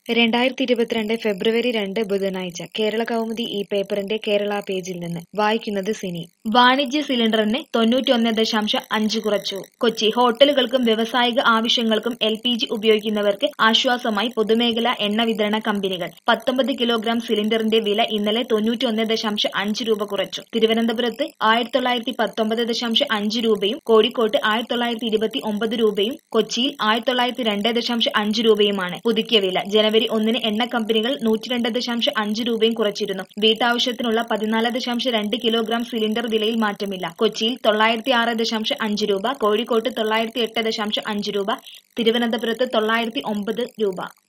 രണ്ടായിരത്തി ഇരുപത്തിരണ്ട് ഫെബ്രുവരി രണ്ട് ബുധനാഴ്ച കേരള കൗമുദി ഈ പേപ്പറിന്റെ കേരള പേജിൽ നിന്ന് വായിക്കുന്നത് സിനി വാണിജ്യ സിലിണ്ടറിന് തൊണ്ണൂറ്റിയൊന്ന് ദശാംശം അഞ്ച് കുറച്ചു കൊച്ചി ഹോട്ടലുകൾക്കും വ്യവസായിക ആവശ്യങ്ങൾക്കും എൽ പി ജി ഉപയോഗിക്കുന്നവർക്ക് ആശ്വാസമായി പൊതുമേഖലാ എണ്ണ വിതരണ കമ്പനികൾ പത്തൊമ്പത് കിലോഗ്രാം സിലിണ്ടറിന്റെ വില ഇന്നലെ തൊണ്ണൂറ്റിയൊന്ന് ദശാംശം അഞ്ച് രൂപ കുറച്ചു തിരുവനന്തപുരത്ത് ആയിരത്തി തൊള്ളായിരത്തി പത്തൊമ്പത് ദശാംശം അഞ്ച് രൂപയും കോഴിക്കോട്ട് ആയിരത്തി തൊള്ളായിരത്തി ഇരുപത്തി ഒമ്പത് രൂപയും കൊച്ചിയിൽ ആയിരത്തി തൊള്ളായിരത്തി രണ്ട് ദശാംശം അഞ്ച് രൂപയുമാണ് പുതുക്കിയ വില ജനുവരി ഒന്നിന് എണ്ണ കമ്പനികൾ നൂറ്റിരണ്ട് ദശാംശം അഞ്ച് രൂപയും കുറച്ചിരുന്നു വീട്ടാവശ്യത്തിനുള്ള പതിനാല് ദശാംശം രണ്ട് കിലോഗ്രാം സിലിണ്ടർ വിലയിൽ മാറ്റമില്ല കൊച്ചിയിൽ തൊള്ളായിരത്തി ആറ് ദശാംശം അഞ്ച് രൂപ കോഴിക്കോട്ട് തൊള്ളായിരത്തി എട്ട് ദശാംശം അഞ്ച് രൂപ തിരുവനന്തപുരത്ത് തൊള്ളായിരത്തി ഒമ്പത് രൂപ